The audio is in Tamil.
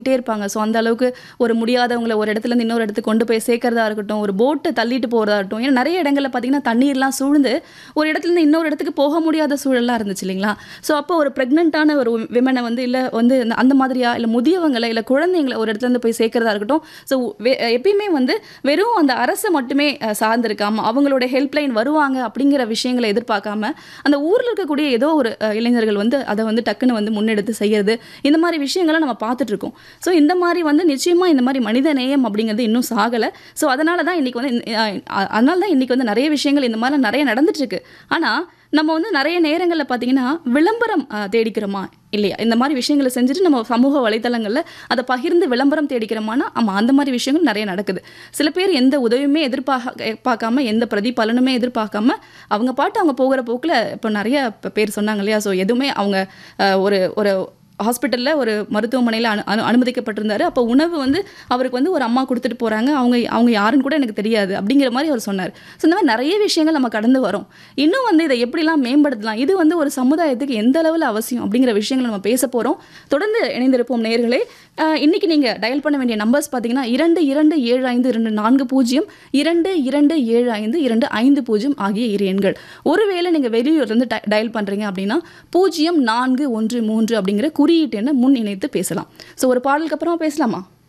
பண்ணிட்டே இருப்பாங்க ஸோ அந்த அளவுக்கு ஒரு முடியாதவங்கள ஒரு இடத்துல இருந்து இன்னொரு இடத்துக்கு கொண்டு போய் சேர்க்கறதா இருக்கட்டும் ஒரு போட்டை தள்ளிட்டு போகிறதா இருக்கட்டும் ஏன்னா நிறைய இடங்கள்ல பார்த்தீங்கன்னா தண்ணீர்லாம் சூழ்ந்து ஒரு இடத்துல இருந்து இன்னொரு இடத்துக்கு போக முடியாத சூழல்லாம் இருந்துச்சு இல்லைங்களா ஸோ அப்போ ஒரு ப்ரெக்னென்ட்டான ஒரு விமனை வந்து இல்லை வந்து இந்த- அந்த மாதிரியா இல்லை முதியவங்களை இல்லை குழந்தைங்களை ஒரு இடத்துல இருந்து போய் சேர்க்கறதா இருக்கட்டும் ஸோ எப்பயுமே வந்து வெறும் அந்த அரசை மட்டுமே அஹ், சார்ந்திருக்காம அவங்களோட ஹெல்ப்லைன் வருவாங்க அப்படிங்கிற விஷயங்களை எதிர்பார்க்காம அந்த ஊரில் இருக்கக்கூடிய ஏதோ ஒரு அஹ், இளைஞர்கள் வந்து அதை வந்து டக்குன்னு வந்து முன்னெடுத்து செய்யறது இந்த மாதிரி விஷயங்களை நம்ம பார்த்துட்டு இருக்கோம் ஸோ இந்த மாதிரி வந்து நிச்சயமா இந்த மாதிரி மனித நேயம் அப்படிங்கிறது இன்னும் சாகலை ஸோ அதனால தான் இன்னைக்கு வந்து இந்த- அஹ், அஹ், அதனால தான் இன்னைக்கு வந்து நிறைய விஷயங்கள் இந்த மாதிரி நிறைய நடந்துட்டு இருக்கு ஆனால் நம்ம வந்து நிறைய நேரங்களில் பார்த்தீங்கன்னா விளம்பரம் அஹ், தேடிக்கிறோமா இல்லையா இந்த மாதிரி விஷயங்களை செஞ்சுட்டு நம்ம சமூக வலைத்தளங்களில் அதை பகிர்ந்து விளம்பரம் தேடிக்கிறோமானா ஆமாம் அந்த மாதிரி விஷயங்கள் நிறைய நடக்குது சில பேர் எந்த உதவியுமே எதிர்பார்க்க பார்க்காம எந்த பிரதிபலனுமே எதிர்பார்க்காம அவங்க பாட்டு அவங்க போகிற போக்கில் இப்போ நிறைய ப- பேர் சொன்னாங்க இல்லையா ஸோ எதுவுமே அவங்க அஹ், ஒரு ஒரு ஹாஸ்பிட்டலில் ஒரு மருத்துவமனையில் அனு அனு அனுமதிக்கப்பட்டிருந்தாரு அப்போ உணவு வந்து அவருக்கு வந்து ஒரு அம்மா கொடுத்துட்டு போகிறாங்க அவங்க அவங்க யாருன்னு கூட எனக்கு தெரியாது அப்படிங்கிற மாதிரி அவர் சொன்னார் ஸோ இந்த மாதிரி நிறைய விஷயங்கள் நம்ம கடந்து வரோம் இன்னும் வந்து இதை எப்படிலாம் மேம்படுத்தலாம் இது வந்து ஒரு சமுதாயத்துக்கு எந்த அளவில் அவசியம் அப்படிங்கிற விஷயங்களை நம்ம பேச போகிறோம் தொடர்ந்து இணைந்திருப்போம் நேயர்களே அஹ், இன்னைக்கு நீங்கள் டயல் பண்ண வேண்டிய நம்பர்ஸ் பார்த்தீங்கன்னா இரண்டு இரண்டு ஏழு ஐந்து இரண்டு நான்கு பூஜ்ஜியம் இரண்டு இரண்டு ஏழு ஐந்து இரண்டு ஐந்து பூஜ்ஜியம் ஆகிய இரு எண்கள் ஒருவேளை நீங்கள் வெளியூர்லேருந்து டயல் பண்ணுறீங்க அப்படின்னா பூஜ்ஜியம் நான்கு ஒன்று மூன்று அப்படிங்கிற குறியீட்டு எண்ணை முன் இணைத்து பேசலாம் ஸோ ஒரு பாடலுக்கு அப்புறமா பேசலாமா